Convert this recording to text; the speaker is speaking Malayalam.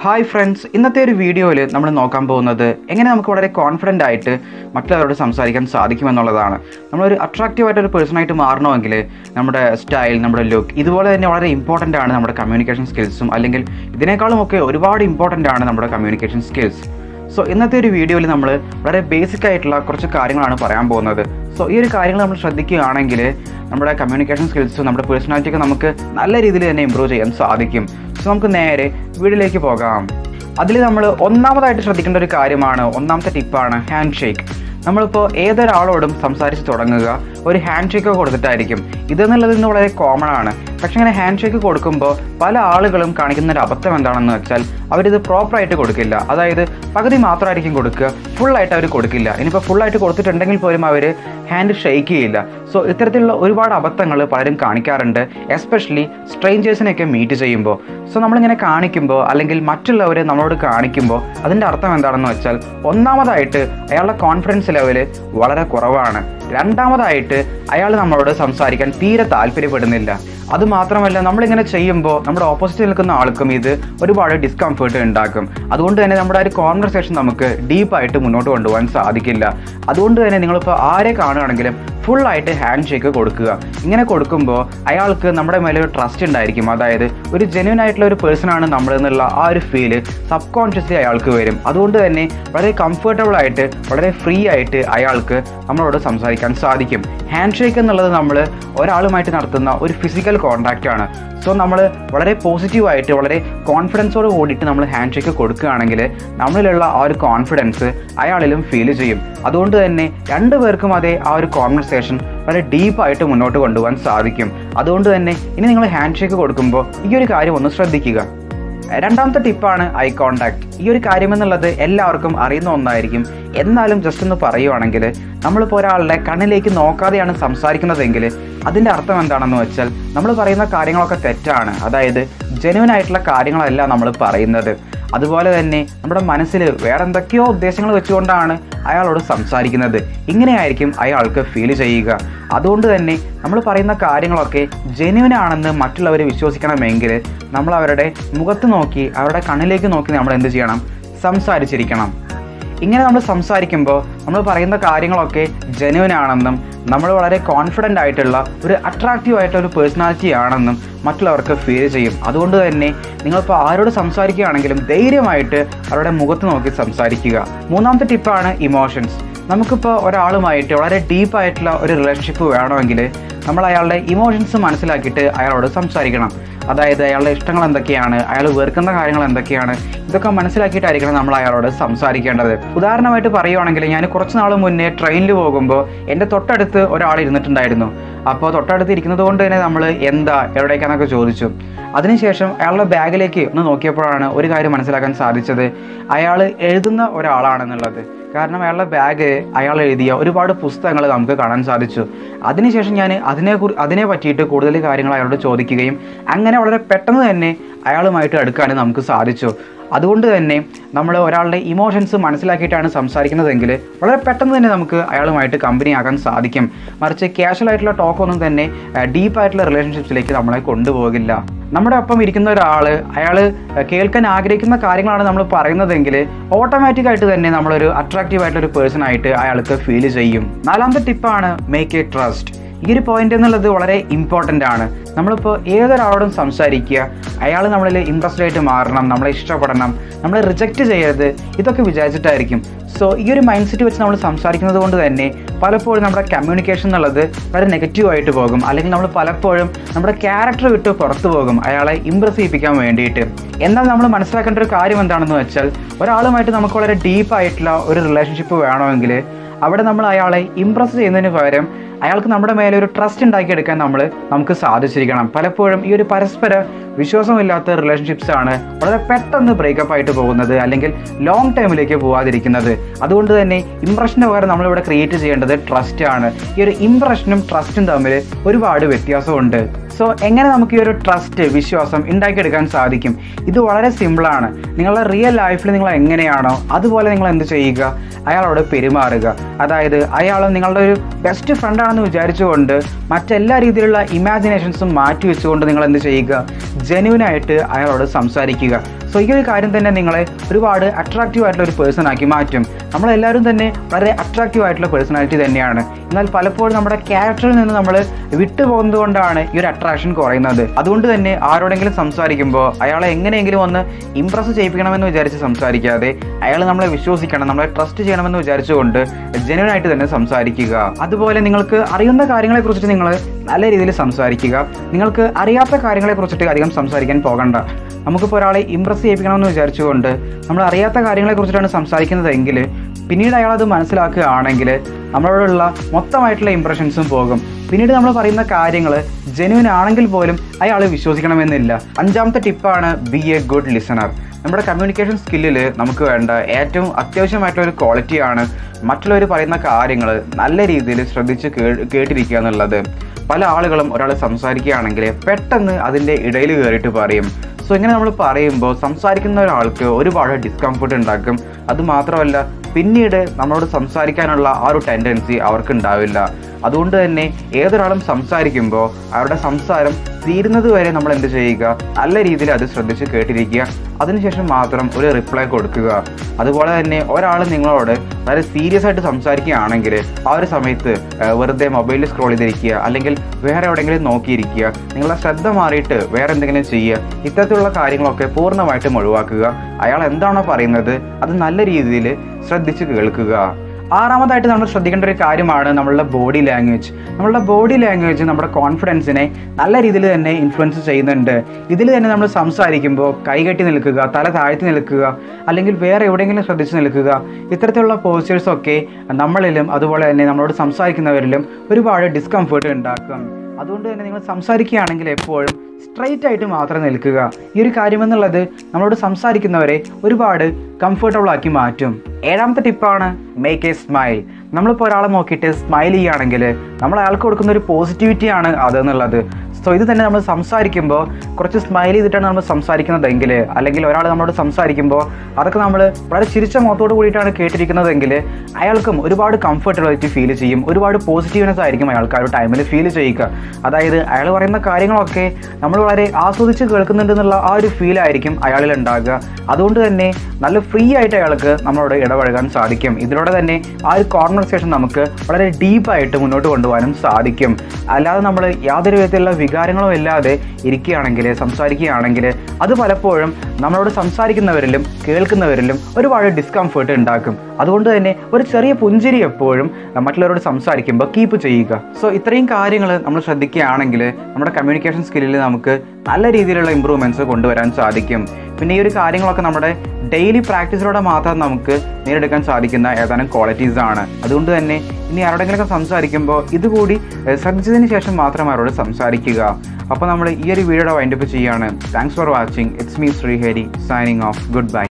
ഹായ് ഫ്രണ്ട്സ് ഇന്നത്തെ ഒരു വീഡിയോയിൽ നമ്മൾ നോക്കാൻ പോകുന്നത് എങ്ങനെ നമുക്ക് വളരെ കോൺഫിഡൻ്റ് ആയിട്ട് മറ്റുള്ളവരോട് സംസാരിക്കാൻ സാധിക്കുമെന്നുള്ളതാണ് നമ്മളൊരു അട്രാക്റ്റീവ് ആയിട്ട് ഒരു പേഴ്സൺ ആയിട്ട് മാറണമെങ്കിൽ നമ്മുടെ സ്റ്റൈൽ നമ്മുടെ ലുക്ക് ഇതുപോലെ തന്നെ വളരെ ഇമ്പോർട്ടൻ്റ് ആണ് നമ്മുടെ കമ്മ്യൂണിക്കേഷൻ സ്കിൽസും അല്ലെങ്കിൽ ഇതിനേക്കാളും ഒക്കെ ഒരുപാട് ഇമ്പോർട്ടൻ്റ് ആണ് നമ്മുടെ കമ്മ്യൂണിക്കേഷൻ സ്കിൽസ് സോ ഇന്നത്തെ ഒരു വീഡിയോയിൽ നമ്മൾ വളരെ ബേസിക് ആയിട്ടുള്ള കുറച്ച് കാര്യങ്ങളാണ് പറയാൻ പോകുന്നത് സോ ഈ ഒരു കാര്യങ്ങൾ നമ്മൾ ശ്രദ്ധിക്കുകയാണെങ്കിൽ നമ്മുടെ കമ്മ്യൂണിക്കേഷൻ സ്കിൽസും നമ്മുടെ പേഴ്സണാലിറ്റി ഒക്കെ നമുക്ക് നല്ല രീതിയിൽ തന്നെ ഇമ്പ്രൂവ് ചെയ്യാൻ സാധിക്കും സോ നമുക്ക് നേരെ വീഡിയോയിലേക്ക് പോകാം അതിൽ നമ്മൾ ഒന്നാമതായിട്ട് ശ്രദ്ധിക്കേണ്ട ഒരു കാര്യമാണ് ഒന്നാമത്തെ ടിപ്പാണ് ഹാൻഡ് ഷേക്ക് നമ്മളിപ്പോൾ ഏതൊരാളോടും സംസാരിച്ച് തുടങ്ങുക ഒരു ഹാൻഡ് ഷേക്ക് കൊടുത്തിട്ടായിരിക്കും ഇതെന്നുള്ളത് ഇന്ന് വളരെ കോമൺ ആണ് പക്ഷെ ഇങ്ങനെ ഹാൻഡ് ഷേക്ക് കൊടുക്കുമ്പോൾ പല ആളുകളും കാണിക്കുന്ന ഒരു അബദ്ധം എന്താണെന്ന് വെച്ചാൽ അവരിത് പ്രോപ്പറായിട്ട് കൊടുക്കില്ല അതായത് പകുതി മാത്രമായിരിക്കും കൊടുക്കുക ഫുള്ളായിട്ട് അവർ കൊടുക്കില്ല ഇനിയിപ്പോൾ ഫുള്ളായിട്ട് കൊടുത്തിട്ടുണ്ടെങ്കിൽ പോലും അവർ ഹാൻഡ് ഷെയ്ക്ക് ചെയ്യില്ല സോ ഇത്തരത്തിലുള്ള ഒരുപാട് അബദ്ധങ്ങൾ പലരും കാണിക്കാറുണ്ട് എസ്പെഷ്യലി സ്ട്രേഞ്ചേഴ്സിനെയൊക്കെ മീറ്റ് ചെയ്യുമ്പോൾ സോ നമ്മളിങ്ങനെ കാണിക്കുമ്പോൾ അല്ലെങ്കിൽ മറ്റുള്ളവർ നമ്മളോട് കാണിക്കുമ്പോൾ അതിൻ്റെ അർത്ഥം എന്താണെന്ന് വെച്ചാൽ ഒന്നാമതായിട്ട് അയാളുടെ കോൺഫിഡൻസ് ലെവൽ വളരെ കുറവാണ് രണ്ടാമതായിട്ട് അയാൾ നമ്മളോട് സംസാരിക്കാൻ തീരെ താല്പര്യപ്പെടുന്നില്ല അത് മാത്രമല്ല നമ്മളിങ്ങനെ ചെയ്യുമ്പോൾ നമ്മുടെ ഓപ്പോസിറ്റ് നിൽക്കുന്ന ആൾക്കും ഇത് ഒരുപാട് ഡിസ്കംഫേർട്ട് ഉണ്ടാക്കും അതുകൊണ്ട് തന്നെ നമ്മുടെ ആ ഒരു കോൺവെർസേഷൻ നമുക്ക് ഡീപ്പായിട്ട് മുന്നോട്ട് കൊണ്ടുപോകാൻ സാധിക്കില്ല അതുകൊണ്ട് തന്നെ നിങ്ങളിപ്പോൾ ആരെ കാണുകയാണെങ്കിലും ഫുള്ളായിട്ട് ഹാൻഡ് ഷേക്ക് കൊടുക്കുക ഇങ്ങനെ കൊടുക്കുമ്പോൾ അയാൾക്ക് നമ്മുടെ മേലെ ഒരു ട്രസ്റ്റ് ഉണ്ടായിരിക്കും അതായത് ഒരു ജെന്യൂൻ ആയിട്ടുള്ള ഒരു പേഴ്സൺ ആണ് നമ്മൾ എന്നുള്ള ആ ഒരു ഫീല് സബ് കോൺഷ്യസ്ലി അയാൾക്ക് വരും അതുകൊണ്ട് തന്നെ വളരെ കംഫർട്ടബിൾ ആയിട്ട് വളരെ ഫ്രീ ആയിട്ട് അയാൾക്ക് നമ്മളോട് സംസാരിക്കാൻ സാധിക്കും ഹാൻഡ് ഷേക്ക് എന്നുള്ളത് നമ്മൾ ഒരാളുമായിട്ട് നടത്തുന്ന ഒരു ഫിസിക്കൽ കോൺടാക്റ്റ് ആണ് സോ നമ്മൾ വളരെ പോസിറ്റീവായിട്ട് വളരെ കോൺഫിഡൻസോട് കൂടിയിട്ട് നമ്മൾ ഹാൻഡ് ഷേക്ക് കൊടുക്കുകയാണെങ്കിൽ നമ്മളിലുള്ള ആ ഒരു കോൺഫിഡൻസ് അയാളിലും ഫീൽ ചെയ്യും അതുകൊണ്ട് തന്നെ രണ്ടു പേർക്കും അതേ ആ ഒരു കോൺവെർസേഷൻ വളരെ ഡീപ്പായിട്ട് മുന്നോട്ട് കൊണ്ടുപോകാൻ സാധിക്കും അതുകൊണ്ട് തന്നെ ഇനി നിങ്ങൾ ഹാൻഡ് ഷേക്ക് കൊടുക്കുമ്പോൾ ഈ ഒരു കാര്യം ഒന്ന് ശ്രദ്ധിക്കുക രണ്ടാമത്തെ ടിപ്പാണ് ഐ കോണ്ടാക്ട് ഈ ഒരു കാര്യം എന്നുള്ളത് എല്ലാവർക്കും അറിയുന്ന ഒന്നായിരിക്കും എന്നാലും ജസ്റ്റ് ഒന്ന് പറയുവാണെങ്കിൽ നമ്മളിപ്പോൾ ഒരാളുടെ കണ്ണിലേക്ക് നോക്കാതെയാണ് സംസാരിക്കുന്നതെങ്കിൽ അതിൻ്റെ അർത്ഥം എന്താണെന്ന് വെച്ചാൽ നമ്മൾ പറയുന്ന കാര്യങ്ങളൊക്കെ തെറ്റാണ് അതായത് ജെനുവൻ ആയിട്ടുള്ള കാര്യങ്ങളല്ല നമ്മൾ പറയുന്നത് അതുപോലെ തന്നെ നമ്മുടെ മനസ്സിൽ വേറെ എന്തൊക്കെയോ ഉദ്ദേശങ്ങൾ വെച്ചുകൊണ്ടാണ് അയാളോട് സംസാരിക്കുന്നത് ഇങ്ങനെയായിരിക്കും അയാൾക്ക് ഫീൽ ചെയ്യുക അതുകൊണ്ട് തന്നെ നമ്മൾ പറയുന്ന കാര്യങ്ങളൊക്കെ ജെന്യൂൻ ആണെന്ന് മറ്റുള്ളവർ വിശ്വസിക്കണമെങ്കിൽ നമ്മൾ അവരുടെ മുഖത്ത് നോക്കി അവരുടെ കണ്ണിലേക്ക് നോക്കി നമ്മൾ എന്ത് ചെയ്യണം സംസാരിച്ചിരിക്കണം ഇങ്ങനെ നമ്മൾ സംസാരിക്കുമ്പോൾ നമ്മൾ പറയുന്ന കാര്യങ്ങളൊക്കെ ജെന്യൂൻ ആണെന്നും നമ്മൾ വളരെ കോൺഫിഡൻ്റ് ആയിട്ടുള്ള ഒരു അട്രാക്റ്റീവ് ആയിട്ടുള്ള ഒരു പേഴ്സണാലിറ്റി ആണെന്നും മറ്റുള്ളവർക്ക് ഫീൽ ചെയ്യും അതുകൊണ്ട് തന്നെ നിങ്ങളിപ്പോൾ ആരോട് സംസാരിക്കുകയാണെങ്കിലും ധൈര്യമായിട്ട് അവരുടെ മുഖത്ത് നോക്കി സംസാരിക്കുക മൂന്നാമത്തെ ടിപ്പാണ് ഇമോഷൻസ് നമുക്കിപ്പോൾ ഒരാളുമായിട്ട് വളരെ ഡീപ്പായിട്ടുള്ള ഒരു റിലേഷൻഷിപ്പ് വേണമെങ്കിൽ നമ്മൾ അയാളുടെ ഇമോഷൻസ് മനസ്സിലാക്കിയിട്ട് അയാളോട് സംസാരിക്കണം അതായത് അയാളുടെ ഇഷ്ടങ്ങൾ എന്തൊക്കെയാണ് അയാൾ വെറുക്കുന്ന കാര്യങ്ങൾ എന്തൊക്കെയാണ് ഇതൊക്കെ മനസ്സിലാക്കിയിട്ടായിരിക്കണം നമ്മൾ അയാളോട് സംസാരിക്കേണ്ടത് ഉദാഹരണമായിട്ട് പറയുവാണെങ്കിൽ ഞാൻ കുറച്ച് നാൾ മുന്നേ ട്രെയിനിൽ പോകുമ്പോൾ എൻ്റെ തൊട്ടടുത്ത് ഒരാൾ ഇരുന്നിട്ടുണ്ടായിരുന്നു അപ്പോൾ തൊട്ടടുത്ത് ഇരിക്കുന്നത് കൊണ്ട് തന്നെ നമ്മൾ എന്താ എവിടേക്കാന്നൊക്കെ ചോദിച്ചു അതിനുശേഷം അയാളുടെ ബാഗിലേക്ക് ഒന്ന് നോക്കിയപ്പോഴാണ് ഒരു കാര്യം മനസ്സിലാക്കാൻ സാധിച്ചത് അയാൾ എഴുതുന്ന ഒരാളാണെന്നുള്ളത് കാരണം അയാളുടെ ബാഗ് അയാൾ എഴുതിയ ഒരുപാട് പുസ്തകങ്ങൾ നമുക്ക് കാണാൻ സാധിച്ചു അതിനുശേഷം ഞാൻ അതിനെ കുറി അതിനെ പറ്റിയിട്ട് കൂടുതൽ കാര്യങ്ങൾ അയാളോട് ചോദിക്കുകയും അങ്ങനെ വളരെ പെട്ടെന്ന് തന്നെ അയാളുമായിട്ട് അടുക്കാനും നമുക്ക് സാധിച്ചു അതുകൊണ്ട് തന്നെ നമ്മൾ ഒരാളുടെ ഇമോഷൻസ് മനസ്സിലാക്കിയിട്ടാണ് സംസാരിക്കുന്നതെങ്കിൽ വളരെ പെട്ടെന്ന് തന്നെ നമുക്ക് അയാളുമായിട്ട് കമ്പനി ആകാൻ സാധിക്കും മറിച്ച് കാഷ്വൽ ആയിട്ടുള്ള ടോക്കൊന്നും തന്നെ ഡീപ്പായിട്ടുള്ള റിലേഷൻഷിപ്സിലേക്ക് നമ്മളെ കൊണ്ടുപോകില്ല നമ്മുടെ ഒപ്പം ഇരിക്കുന്ന ഒരാൾ അയാൾ കേൾക്കാൻ ആഗ്രഹിക്കുന്ന കാര്യങ്ങളാണ് നമ്മൾ പറയുന്നതെങ്കിൽ ഓട്ടോമാറ്റിക് ആയിട്ട് തന്നെ നമ്മളൊരു അട്രാക്റ്റീവ് ആയിട്ടൊരു പേഴ്സൺ ആയിട്ട് അയാൾക്ക് ഫീൽ ചെയ്യും നാലാമത്തെ ടിപ്പാണ് മേക്ക് എ ട്രസ്റ്റ് ഈ ഒരു പോയിന്റ് എന്നുള്ളത് വളരെ ഇമ്പോർട്ടൻ്റ് ആണ് നമ്മളിപ്പോൾ ഏതൊരാളോടും സംസാരിക്കുക അയാൾ നമ്മളിൽ ഇൻട്രസ്റ്റഡ് ആയിട്ട് മാറണം നമ്മളെ ഇഷ്ടപ്പെടണം നമ്മളെ റിജക്റ്റ് ചെയ്യരുത് ഇതൊക്കെ വിചാരിച്ചിട്ടായിരിക്കും സോ ഈ ഒരു മൈൻഡ് സെറ്റ് വെച്ച് നമ്മൾ സംസാരിക്കുന്നത് കൊണ്ട് തന്നെ പലപ്പോഴും നമ്മുടെ കമ്മ്യൂണിക്കേഷൻ എന്നുള്ളത് വളരെ നെഗറ്റീവ് ആയിട്ട് പോകും അല്ലെങ്കിൽ നമ്മൾ പലപ്പോഴും നമ്മുടെ ക്യാരക്ടർ വിട്ട് പുറത്തു പോകും അയാളെ ഇമ്പ്രസ് ചെയ്യിപ്പിക്കാൻ വേണ്ടിയിട്ട് എന്നാൽ നമ്മൾ മനസ്സിലാക്കേണ്ട ഒരു കാര്യം എന്താണെന്ന് വെച്ചാൽ ഒരാളുമായിട്ട് നമുക്ക് വളരെ ഡീപ്പായിട്ടുള്ള ഒരു റിലേഷൻഷിപ്പ് വേണമെങ്കിൽ അവിടെ നമ്മൾ അയാളെ ഇമ്പ്രസ് ചെയ്യുന്നതിന് പകരം അയാൾക്ക് നമ്മുടെ മേലെ ഒരു ട്രസ്റ്റ് ഉണ്ടാക്കിയെടുക്കാൻ നമ്മൾ നമുക്ക് സാധിച്ചിരിക്കണം പലപ്പോഴും ഈ ഒരു പരസ്പര വിശ്വാസമില്ലാത്ത റിലേഷൻഷിപ്സ് ആണ് വളരെ പെട്ടെന്ന് ബ്രേക്കപ്പ് ആയിട്ട് പോകുന്നത് അല്ലെങ്കിൽ ലോങ് ടൈമിലേക്ക് പോകാതിരിക്കുന്നത് അതുകൊണ്ട് തന്നെ ഇംപ്രഷന് പകരം നമ്മളിവിടെ ക്രിയേറ്റ് ചെയ്യേണ്ടത് ട്രസ്റ്റ് ആണ് ഈ ഒരു ഇംപ്രഷനും ട്രസ്റ്റും തമ്മിൽ ഒരുപാട് വ്യത്യാസമുണ്ട് സോ എങ്ങനെ നമുക്ക് ഈ ഒരു ട്രസ്റ്റ് വിശ്വാസം ഉണ്ടാക്കിയെടുക്കാൻ സാധിക്കും ഇത് വളരെ സിമ്പിളാണ് നിങ്ങളുടെ റിയൽ ലൈഫിൽ നിങ്ങൾ എങ്ങനെയാണോ അതുപോലെ നിങ്ങൾ എന്ത് ചെയ്യുക അയാളോട് പെരുമാറുക അതായത് അയാൾ നിങ്ങളുടെ ഒരു ബെസ്റ്റ് ഫ്രണ്ടാണെന്ന് വിചാരിച്ചുകൊണ്ട് മറ്റെല്ലാ രീതിയിലുള്ള ഇമാജിനേഷൻസും മാറ്റി വെച്ചുകൊണ്ട് നിങ്ങൾ എന്ത് ചെയ്യുക ജെന്യൂനായിട്ട് അയാളോട് സംസാരിക്കുക സോ ഈ ഒരു കാര്യം തന്നെ നിങ്ങളെ ഒരുപാട് അട്രാക്റ്റീവ് ആയിട്ടുള്ള ഒരു പേഴ്സൺ ആക്കി മാറ്റും നമ്മളെല്ലാവരും തന്നെ വളരെ അട്രാക്റ്റീവ് ആയിട്ടുള്ള പേഴ്സണാലിറ്റി തന്നെയാണ് എന്നാൽ പലപ്പോഴും നമ്മുടെ ക്യാരക്ടറിൽ നിന്ന് നമ്മൾ വിട്ടു പോകുന്നത് കൊണ്ടാണ് ഈ ഒരു അട്രാക്ഷൻ കുറയുന്നത് അതുകൊണ്ട് തന്നെ ആരോടെങ്കിലും സംസാരിക്കുമ്പോൾ അയാളെ എങ്ങനെയെങ്കിലും ഒന്ന് ഇംപ്രസ് ചെയ്യിപ്പിക്കണമെന്ന് വിചാരിച്ച് സംസാരിക്കാതെ അയാൾ നമ്മളെ വിശ്വസിക്കണം നമ്മളെ ട്രസ്റ്റ് ചെയ്യണമെന്ന് വിചാരിച്ചുകൊണ്ട് ജെന്യൂൻ ആയിട്ട് തന്നെ സംസാരിക്കുക അതുപോലെ നിങ്ങൾക്ക് അറിയുന്ന കാര്യങ്ങളെ കുറിച്ചിട്ട് നിങ്ങൾ നല്ല രീതിയിൽ സംസാരിക്കുക നിങ്ങൾക്ക് അറിയാത്ത കാര്യങ്ങളെ കുറിച്ചിട്ട് അധികം സംസാരിക്കാൻ പോകണ്ട നമുക്കിപ്പോൾ ഒരാളെ ഇംപ്രസ് ചെയ്യിപ്പിക്കണമെന്ന് വിചാരിച്ചുകൊണ്ട് നമ്മൾ അറിയാത്ത കാര്യങ്ങളെ കുറിച്ചിട്ടാണ് സംസാരിക്കുന്നതെങ്കിൽ പിന്നീട് അയാൾ അത് മനസ്സിലാക്കുകയാണെങ്കിൽ നമ്മളോടുള്ള മൊത്തമായിട്ടുള്ള ഇംപ്രഷൻസും പോകും പിന്നീട് നമ്മൾ പറയുന്ന കാര്യങ്ങൾ ജെന്യൂൻ ആണെങ്കിൽ പോലും അയാൾ വിശ്വസിക്കണമെന്നില്ല അഞ്ചാമത്തെ ടിപ്പാണ് ബി എ ഗുഡ് ലിസണർ നമ്മുടെ കമ്മ്യൂണിക്കേഷൻ സ്കില്ലിൽ നമുക്ക് വേണ്ട ഏറ്റവും അത്യാവശ്യമായിട്ടുള്ള ഒരു ക്വാളിറ്റിയാണ് മറ്റുള്ളവർ പറയുന്ന കാര്യങ്ങൾ നല്ല രീതിയിൽ ശ്രദ്ധിച്ച് കേ- കേട്ടിരിക്കുക എന്നുള്ളത് പല ആളുകളും ഒരാൾ സംസാരിക്കുകയാണെങ്കിൽ പെട്ടെന്ന് അതിൻ്റെ ഇടയിൽ കയറിയിട്ട് പറയും സോ ഇങ്ങനെ നമ്മൾ പറയുമ്പോൾ സംസാരിക്കുന്ന ഒരാൾക്ക് ഒരുപാട് ഡിസ്കംഫർട്ട് ഉണ്ടാക്കും അതുമാത്രമല്ല പിന്നീട് നമ്മളോട് സംസാരിക്കാനുള്ള ആ ഒരു ടെൻഡൻസി അവർക്ക് ഉണ്ടാവില്ല അതുകൊണ്ട് തന്നെ ഏതൊരാളും സംസാരിക്കുമ്പോൾ അവരുടെ സംസാരം തീരുന്നത് വരെ നമ്മൾ എന്ത് ചെയ്യുക നല്ല രീതിയിൽ അത് ശ്രദ്ധിച്ച് കേട്ടിരിക്കുക അതിനുശേഷം മാത്രം ഒരു റിപ്ലൈ കൊടുക്കുക അതുപോലെ തന്നെ ഒരാൾ നിങ്ങളോട് വളരെ സീരിയസ് ആയിട്ട് സംസാരിക്കുകയാണെങ്കിൽ ആ ഒരു സമയത്ത് ആ, വെറുതെ മൊബൈലിൽ സ്ക്രോൾ ചെയ്തിരിക്കുക അല്ലെങ്കിൽ വേറെ എവിടെയെങ്കിലും നോക്കിയിരിക്കുക നിങ്ങളെ ശ്രദ്ധ മാറിയിട്ട് വേറെ എന്തെങ്കിലും ചെയ്യുക ഇത്തരത്തിലുള്ള കാര്യങ്ങളൊക്കെ പൂർണ്ണമായിട്ടും ഒഴിവാക്കുക അയാൾ എന്താണോ പറയുന്നത് അത് നല്ല രീതിയിൽ ശ്രദ്ധിച്ച് കേൾക്കുക ആറാമതായിട്ട് നമ്മൾ ശ്രദ്ധിക്കേണ്ട ഒരു കാര്യമാണ് നമ്മളുടെ ബോഡി ലാംഗ്വേജ് നമ്മളുടെ ബോഡി ലാംഗ്വേജ് നമ്മുടെ കോൺഫിഡൻസിനെ നല്ല രീതിയിൽ തന്നെ ഇൻഫ്ലുവൻസ് ചെയ്യുന്നുണ്ട് ഇതിൽ തന്നെ നമ്മൾ സംസാരിക്കുമ്പോൾ കൈകെട്ടി നിൽക്കുക തല താഴ്ത്തി നിൽക്കുക അല്ലെങ്കിൽ വേറെ എവിടെയെങ്കിലും ശ്രദ്ധിച്ച് നിൽക്കുക ഇത്തരത്തിലുള്ള പോസ്റ്റേഴ്സ് ഒക്കെ നമ്മളിലും അതുപോലെ തന്നെ നമ്മളോട് സംസാരിക്കുന്നവരിലും ഒരുപാട് ഡിസ്കംഫേർട്ട് ഉണ്ടാക്കും അതുകൊണ്ട് തന്നെ നിങ്ങൾ സംസാരിക്കുകയാണെങ്കിൽ എപ്പോഴും സ്ട്രൈറ്റ് ആയിട്ട് മാത്രം നിൽക്കുക ഈ ഒരു കാര്യമെന്നുള്ളത് നമ്മളോട് സംസാരിക്കുന്നവരെ ഒരുപാട് കംഫർട്ടബിൾ ആക്കി മാറ്റും ഏഴാമത്തെ ടിപ്പാണ് മേക്ക് എ സ്മൈൽ നമ്മളിപ്പോൾ ഒരാളെ നോക്കിയിട്ട് സ്മൈൽ ചെയ്യുകയാണെങ്കിൽ നമ്മൾ അയാൾക്ക് കൊടുക്കുന്ന ഒരു പോസിറ്റിവിറ്റിയാണ് അതെന്നുള്ളത് സോ ഇത് തന്നെ നമ്മൾ സംസാരിക്കുമ്പോൾ കുറച്ച് സ്മൈൽ ചെയ്തിട്ടാണ് നമ്മൾ സംസാരിക്കുന്നതെങ്കിൽ അല്ലെങ്കിൽ ഒരാൾ നമ്മളോട് സംസാരിക്കുമ്പോൾ അതൊക്കെ നമ്മൾ വളരെ ചിരിച്ച മുഖത്തോട് കൂടിയിട്ടാണ് കേട്ടിരിക്കുന്നതെങ്കിൽ അയാൾക്കും ഒരുപാട് കംഫർട്ടബിലിറ്റി ഫീൽ ചെയ്യും ഒരുപാട് പോസിറ്റീവ്നെസ് ആയിരിക്കും അയാൾക്ക് ആ ഒരു ടൈമിൽ ഫീൽ ചെയ്യുക അതായത് അയാൾ പറയുന്ന കാര്യങ്ങളൊക്കെ നമ്മൾ വളരെ ആസ്വദിച്ച് കേൾക്കുന്നുണ്ട് എന്നുള്ള ആ ഒരു ഫീൽ ആയിരിക്കും അയാളിൽ ഉണ്ടാകുക അതുകൊണ്ട് തന്നെ നല്ല ഫ്രീ ആയിട്ട് അയാൾക്ക് നമ്മളോട് ഇടപഴകാൻ സാധിക്കും ഇതിലൂടെ തന്നെ ആ ഒരു കോൺവെർസേഷൻ നമുക്ക് വളരെ ഡീപ്പായിട്ട് മുന്നോട്ട് കൊണ്ടുപോകാനും സാധിക്കും അല്ലാതെ നമ്മൾ യാതൊരു വിധത്തിലുള്ള വികാരങ്ങളും ഇല്ലാതെ ഇരിക്കുകയാണെങ്കിൽ സംസാരിക്കുകയാണെങ്കിൽ അത് പലപ്പോഴും നമ്മളോട് സംസാരിക്കുന്നവരിലും കേൾക്കുന്നവരിലും ഒരുപാട് ഡിസ്കംഫേർട്ട് ഉണ്ടാക്കും അതുകൊണ്ട് തന്നെ ഒരു ചെറിയ പുഞ്ചിരി എപ്പോഴും മറ്റുള്ളവരോട് സംസാരിക്കുമ്പോൾ കീപ്പ് ചെയ്യുക സോ ഇത്രയും കാര്യങ്ങൾ നമ്മൾ ശ്രദ്ധിക്കുകയാണെങ്കിൽ നമ്മുടെ കമ്മ്യൂണിക്കേഷൻ സ്കില്ലിൽ നമുക്ക് നല്ല രീതിയിലുള്ള ഇമ്പ്രൂവ്മെൻറ്റ്സ് കൊണ്ടുവരാൻ സാധിക്കും പിന്നെ ഈ ഒരു കാര്യങ്ങളൊക്കെ നമ്മുടെ ഡെയിലി പ്രാക്ടീസിലൂടെ മാത്രം നമുക്ക് നേടിയെടുക്കാൻ സാധിക്കുന്ന ഏതാനും ക്വാളിറ്റീസ് ആണ് അതുകൊണ്ട് തന്നെ ഇനി ആരോടെങ്കിലൊക്കെ സംസാരിക്കുമ്പോൾ ഇതുകൂടി ഏഹ്, ശ്രദ്ധിച്ചതിന് ശേഷം മാത്രം അവരോട് സംസാരിക്കുക അപ്പോൾ നമ്മൾ ഈ ഒരു വീഡിയോയുടെ വൈൻഡപ്പ് ചെയ്യുകയാണ് thanks for watching it's me Sreehari signing off good by